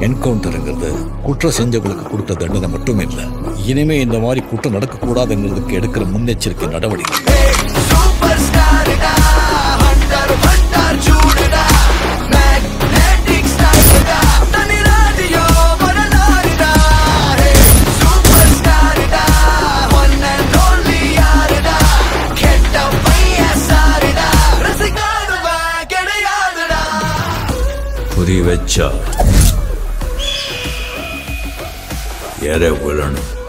என்கவுண்டருங்கிறது குற்றம் செஞ்சவங்களுக்கு கொடுத்த தண்டனை மட்டும் இல்லை இனிமே இந்த மாதிரி குற்றம் நடக்கக்கூடாதுங்கிறதுக்கு எடுக்கிற முன்னெச்சரிக்கை நடவடிக்கை சூப்பர் ஸ்டாருடா ஹண்டர் ஹண்டர் சூடுடா மேக்னெட்டிக் ஸ்டாருடா தனி ராஜியோ வரலாறுடா சூப்பர் ஸ்டாருடா ஒன் அண்ட் ஒன்லி யாருடா கெட்ட பையன் சாருடா ரசிக்காதவன் கிடையாதுடா குறி வச்சா எற விழணும்